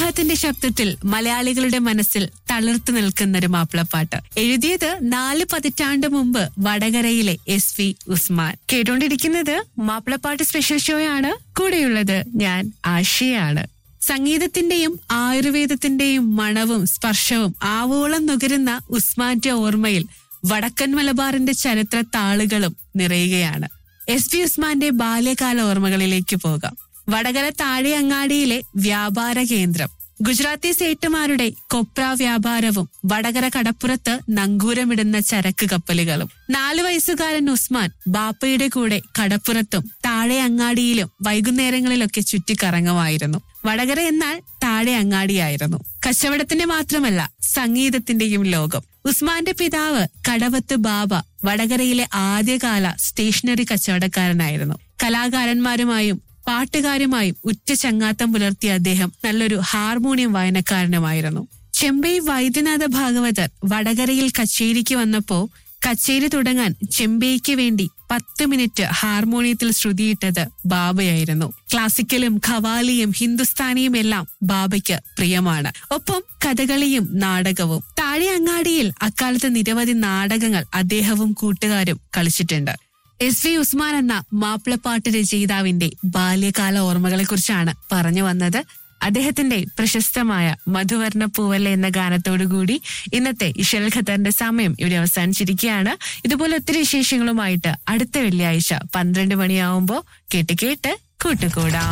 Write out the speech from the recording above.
ആഗ്രഹത്തിന്റെ ശബ്ദത്തിൽ മലയാളികളുടെ മനസ്സിൽ തളിർത്തു നിൽക്കുന്ന ഒരു മാപ്പിളപ്പാട്ട് എഴുതിയത് നാല് പതിറ്റാണ്ട് മുമ്പ് വടകരയിലെ എസ് വി ഉസ്മാൻ കേട്ടോണ്ടിരിക്കുന്നത് മാപ്പിളപ്പാട്ട് സ്പെഷ്യൽ ഷോയാണ് കൂടെയുള്ളത് ഞാൻ ആശയാണ് സംഗീതത്തിന്റെയും ആയുർവേദത്തിന്റെയും മണവും സ്പർശവും ആവോളം നുകരുന്ന ഉസ്മാന്റെ ഓർമ്മയിൽ വടക്കൻ മലബാറിന്റെ ചരിത്ര താളുകളും നിറയുകയാണ് എസ് പി ഉസ്മാന്റെ ബാല്യകാല ഓർമ്മകളിലേക്ക് പോകാം വടകര താഴെ അങ്ങാടിയിലെ വ്യാപാര കേന്ദ്രം ഗുജറാത്തി സേട്ടുമാരുടെ കൊപ്ര വ്യാപാരവും വടകര കടപ്പുറത്ത് നങ്കൂരമിടുന്ന ചരക്ക് കപ്പലുകളും നാലു വയസ്സുകാരൻ ഉസ്മാൻ ബാപ്പയുടെ കൂടെ കടപ്പുറത്തും താഴെ അങ്ങാടിയിലും വൈകുന്നേരങ്ങളിലൊക്കെ ചുറ്റിക്കറങ്ങുമായിരുന്നു വടകര എന്നാൽ താഴെ അങ്ങാടിയായിരുന്നു കച്ചവടത്തിന്റെ മാത്രമല്ല സംഗീതത്തിന്റെയും ലോകം ഉസ്മാന്റെ പിതാവ് കടവത്ത് ബാബ വടകരയിലെ ആദ്യകാല സ്റ്റേഷനറി കച്ചവടക്കാരനായിരുന്നു കലാകാരന്മാരുമായും പാട്ടുകാരുമായും ഉറ്റ ചങ്ങാത്തം പുലർത്തിയ അദ്ദേഹം നല്ലൊരു ഹാർമോണിയം വായനക്കാരനുമായിരുന്നു ചെമ്പൈ വൈദ്യനാഥ ഭാഗവതർ വടകരയിൽ കച്ചേരിക്ക് വന്നപ്പോ കച്ചേരി തുടങ്ങാൻ ചെമ്പൈക്ക് വേണ്ടി പത്ത് മിനിറ്റ് ഹാർമോണിയത്തിൽ ശ്രുതിയിട്ടത് ബാബയായിരുന്നു ക്ലാസിക്കലും ഖവാലിയും ഹിന്ദുസ്ഥാനിയും എല്ലാം ബാബയ്ക്ക് പ്രിയമാണ് ഒപ്പം കഥകളിയും നാടകവും താഴെ അങ്ങാടിയിൽ അക്കാലത്ത് നിരവധി നാടകങ്ങൾ അദ്ദേഹവും കൂട്ടുകാരും കളിച്ചിട്ടുണ്ട് എസ് വി ഉസ്മാൻ എന്ന മാപ്പിളപ്പാട്ട് രചയിതാവിന്റെ ബാല്യകാല ഓർമ്മകളെ കുറിച്ചാണ് പറഞ്ഞു വന്നത് അദ്ദേഹത്തിന്റെ പ്രശസ്തമായ മധുവർണ്ണ പൂവല്ല എന്ന ഗാനത്തോടുകൂടി ഇന്നത്തെ ഇഷൽ ഖത്തറിന്റെ സമയം ഇവിടെ അവസാനിച്ചിരിക്കുകയാണ് ഇതുപോലെ ഒത്തിരി വിശേഷങ്ങളുമായിട്ട് അടുത്ത വെള്ളിയാഴ്ച പന്ത്രണ്ട് മണിയാവുമ്പോ കേട്ട് കേട്ട് കൂട്ടുകൂടാം